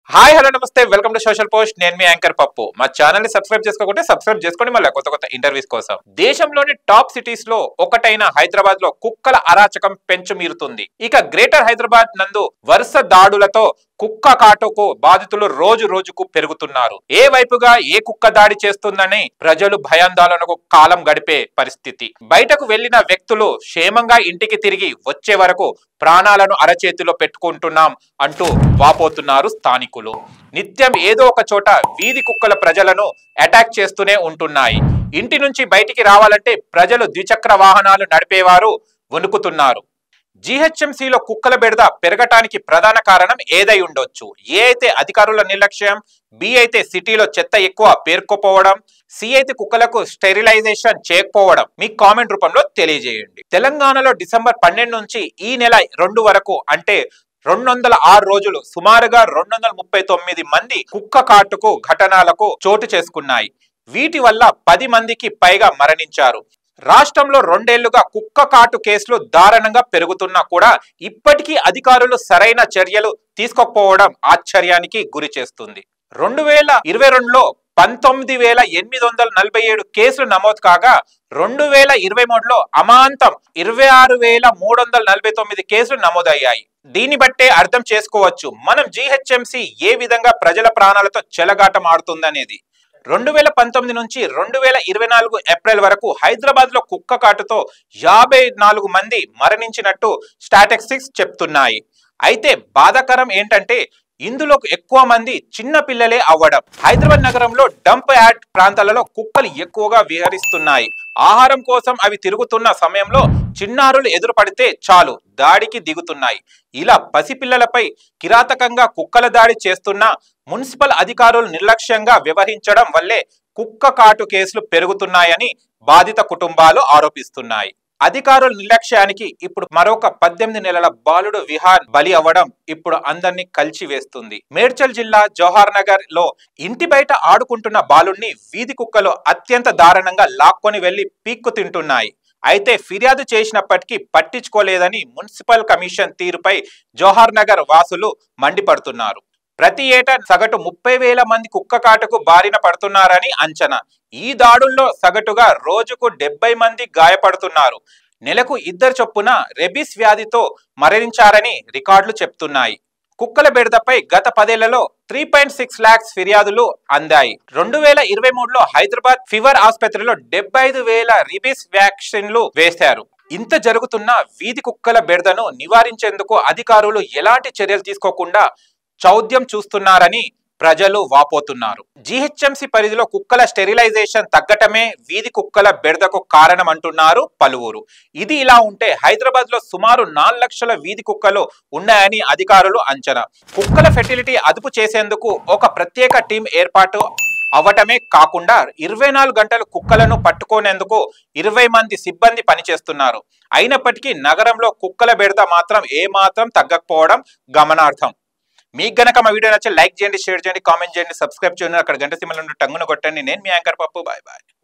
hi hello నమస్తే welcome to social post నేను మీ యాంకర్ పప్పు మా ఛానల్ ని సబ్స్క్రైబ్ చేసుకోకుంటే సబ్స్క్రైబ్ చేసుకోండి మళ్ళీ కొత్త కొత్త ఇంటర్వ్యూస్ కోసం దేశంలోని టాప్ సిటీస్ లో ఒకటైన హైదరాబాద్ లో కుక్కల అరాచకం పెంచుమీరుతుంది ఇక గ్రేటర్ హైదరాబాద్ నందు వరుస దాడులతో కుక్క కాటుకు బాధితులు రోజు రోజుకు పెరుగుతున్నారు ఏ వైపుగా ఏ కుక్క దాడి చేస్తుందని ప్రజలు భయాందోళనకు కాలం గడిపే పరిస్థితి బయటకు వెళ్లిన వ్యక్తులు క్షేమంగా ఇంటికి తిరిగి వచ్చే వరకు ప్రాణాలను అరచేతిలో పెట్టుకుంటున్నాం అంటూ వాపోతున్నారు స్థానికులు నిత్యం ఏదో ఒక చోట వీధి కుక్కల ప్రజలను అటాక్ చేస్తూనే ఉంటున్నాయి ఇంటి నుంచి బయటికి రావాలంటే ప్రజలు ద్విచక్ర వాహనాలు నడిపేవారు వణుకుతున్నారు జీహెచ్ఎంసీలో కుక్కల బెడద పెరగటానికి ప్రధాన కారణం ఏదై ఉండొచ్చు ఏ అయితే అధికారుల నిర్లక్ష్యం బి అయితే సిటీలో చెత్త ఎక్కువ పేర్కొపోవడం సి అయితే కుక్కలకు స్టెరిలైజేషన్ చేయకపోవడం మీ కామెంట్ రూపంలో తెలియజేయండి తెలంగాణలో డిసెంబర్ పన్నెండు నుంచి ఈ నెల రెండు వరకు అంటే రెండు వందల ఆరు రోజులు సుమారుగా రెండు వందల ముప్పై తొమ్మిది మంది కుక్క కాటుకు ఘటనలకు చోటు చేసుకున్నాయి వీటి వల్ల పది మందికి పైగా మరణించారు రాష్ట్రంలో రెండేళ్లుగా కుక్క కాటు కేసులు దారుణంగా పెరుగుతున్నా కూడా ఇప్పటికీ అధికారులు సరైన చర్యలు తీసుకోకపోవడం ఆశ్చర్యానికి గురి చేస్తుంది రెండు వేల ఇరవై రెండులో పంతొమ్మిది వేల ఎనిమిది వందల నలభై ఏడు కేసులు నమోదు కాగా రెండు వేల ఇరవై మూడులో అమాంతం ఇరవై ఆరు వేల మూడు వందల నలభై తొమ్మిది కేసులు నమోదయ్యాయి దీన్ని బట్టే అర్థం చేసుకోవచ్చు మనం జీహెచ్ఎంసీ ఏ విధంగా ప్రజల ప్రాణాలతో చెలగాటం ఆడుతుందనేది రెండు వేల పంతొమ్మిది నుంచి రెండు వేల ఇరవై నాలుగు ఏప్రిల్ వరకు హైదరాబాద్ లో కుక్క కాటుతో యాభై నాలుగు మంది మరణించినట్టు స్టాటిస్టిక్స్ చెప్తున్నాయి అయితే బాధాకరం ఏంటంటే ఇందులో ఎక్కువ మంది చిన్న పిల్లలే అవ్వడం హైదరాబాద్ నగరంలో డంప్ యార్డ్ ప్రాంతాలలో కుక్కలు ఎక్కువగా విహరిస్తున్నాయి ఆహారం కోసం అవి తిరుగుతున్న సమయంలో చిన్నారులు ఎదురుపడితే చాలు దాడికి దిగుతున్నాయి ఇలా పసిపిల్లలపై కిరాతకంగా కుక్కల దాడి చేస్తున్న మున్సిపల్ అధికారులు నిర్లక్ష్యంగా వ్యవహరించడం వల్లే కుక్క కాటు కేసులు పెరుగుతున్నాయని బాధిత కుటుంబాలు ఆరోపిస్తున్నాయి అధికారుల నిర్లక్ష్యానికి ఇప్పుడు మరొక పద్దెనిమిది నెలల బాలుడు విహార్ బలి అవ్వడం ఇప్పుడు అందరినీ కలిచివేస్తుంది మేడ్చల్ జిల్లా జవహర్ నగర్ లో ఇంటి బయట ఆడుకుంటున్న బాలుడిని వీధి కుక్కలు అత్యంత దారుణంగా లాక్కొని వెళ్లి పీక్కు తింటున్నాయి అయితే ఫిర్యాదు చేసినప్పటికీ పట్టించుకోలేదని మున్సిపల్ కమిషన్ తీరుపై జవహర్ నగర్ వాసులు మండిపడుతున్నారు ప్రతి ఏటా సగటు ముప్పై వేల మంది కుక్క కాటుకు బారిన పడుతున్నారని అంచనా ఈ దాడుల్లో సగటుగా రోజుకు డెబ్బై మంది గాయపడుతున్నారు నెలకు ఇద్దరు చొప్పున రెబిస్ వ్యాధితో మరణించారని రికార్డులు చెప్తున్నాయి కుక్కల బెడదపై గత పదేళ్లలో త్రీ పాయింట్ సిక్స్ లాక్స్ ఫిర్యాదులు అందాయి రెండు వేల ఇరవై మూడులో హైదరాబాద్ ఫీవర్ ఆసుపత్రిలో డెబ్బై ఐదు వేల రిబిస్ వ్యాక్సిన్లు వేశారు ఇంత జరుగుతున్న వీధి కుక్కల బెడదను నివారించేందుకు అధికారులు ఎలాంటి చర్యలు తీసుకోకుండా చౌద్యం చూస్తున్నారని ప్రజలు వాపోతున్నారు జీహెచ్ఎంసీ పరిధిలో కుక్కల స్టెరిలైజేషన్ తగ్గటమే వీధి కుక్కల బెడదకు కారణం అంటున్నారు పలువురు ఇది ఇలా ఉంటే హైదరాబాద్ లో సుమారు నాలుగు లక్షల వీధి కుక్కలు ఉన్నాయని అధికారులు అంచనా కుక్కల ఫెర్టిలిటీ అదుపు చేసేందుకు ఒక ప్రత్యేక టీం ఏర్పాటు అవ్వటమే కాకుండా ఇరవై నాలుగు గంటలు కుక్కలను పట్టుకునేందుకు ఇరవై మంది సిబ్బంది పనిచేస్తున్నారు అయినప్పటికీ నగరంలో కుక్కల బెడద మాత్రం ఏమాత్రం తగ్గకపోవడం గమనార్థం మీకు గనక మా వీడియో నచ్చి లైక్ చేయండి షేర్ చేయండి కామెంట్ చేయండి సబ్స్క్రైబ్ చేయండి అక్కడ గంట సింబల్ నుండి టంగును కొట్టండి నేను మీ యాంకర్ పప్పు బాయ్ బాయ్